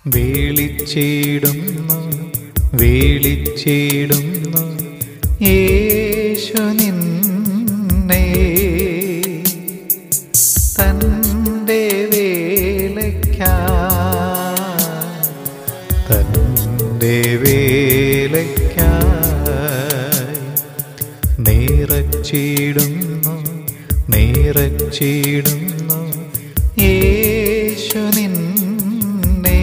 വേളിച്ചിടുന്നു വേളിച്ചിടുന്നു യേശു നിന്നെ തൻ്റെ വേലയ്ക്കാ തൻ്റെ വേലയ്ക്കായി നിറച്ചിടുന്നു നിറച്ചിടുന്നു യേശു നിന്നെ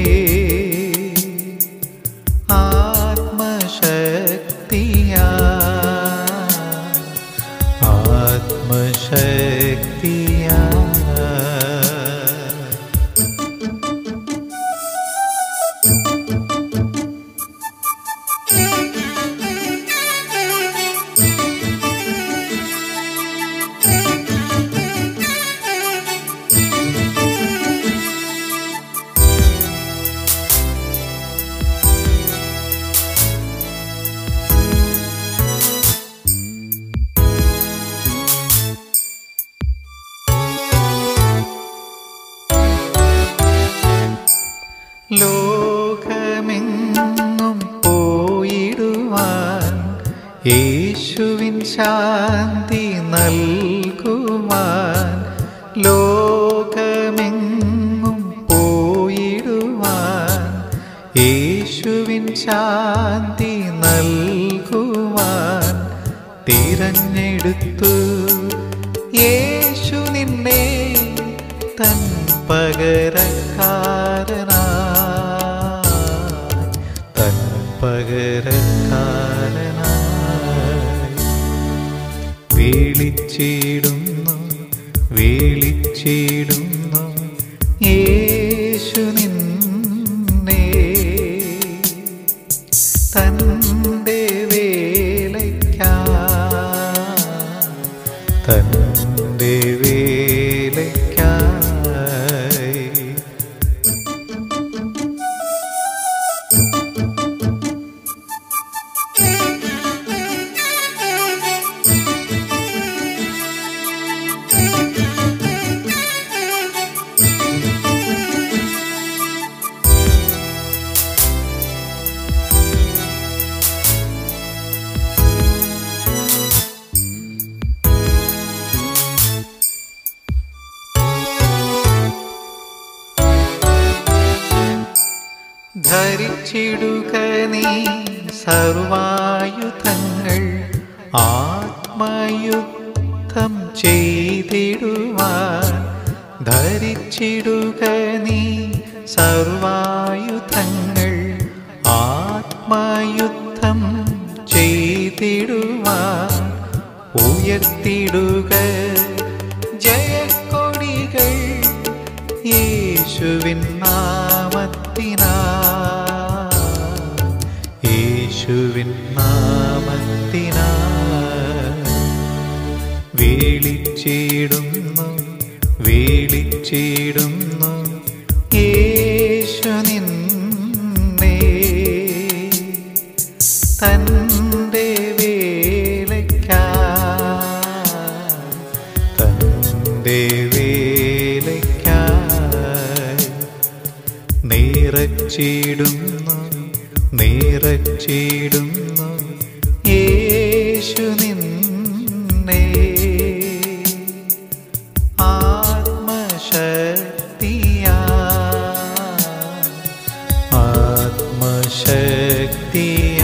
ആത്മശക്തിയാ ആത്മശക്തിയാ ലോകമെങ്ങും പോയിടുവാൻ യേശുവിൻ ശാന്തി നൽകുവാൻ ലോകമെങ്ങും പോയിടുവാൻ യേശുവിൻ ശാന്തി നൽകുവാൻ തിരഞ്ഞെടുത്തു യേശു നിന്നെ തൻ പകരക്കാരനാ തൻ പകരക്കാരനായി വീളിച്ചിടുന്നു വീളിച്ചിടുന്നു യേശു നിന്നെ തൻ്റെ വേലയ്ക്കാ തൻ്റെ വേലയ്ക്കായി ധരിച്ചിടുക നീ സർവായുധങ്ങൾ ആത്മയുദ്ധം ചെയ്തിടുവാൻ ധരിച്ചിടുക നീ സർവായുധങ്ങൾ ആത്മയുദ്ധം ചെയ്തിടുവാൻ ഉയർത്തിടുക ജയക്കൊടികൾ യേശുവിൻ നാമത്തിനാ യേശുവിൻ നാമത്തിനാ വീളിച്ചിടുന്നു വീളിച്ചിടുന്നു യേശു നിന്നെ തൻ്റെ വേലയ്ക്കാ തൻ്റെ വേലയ്ക്കായി നിറച്ചിടുന്നു നിറച്ചിടുന്നു യേശു നിന്നെ ആത്മശക്തിയാ ആത്മശക്തിയാ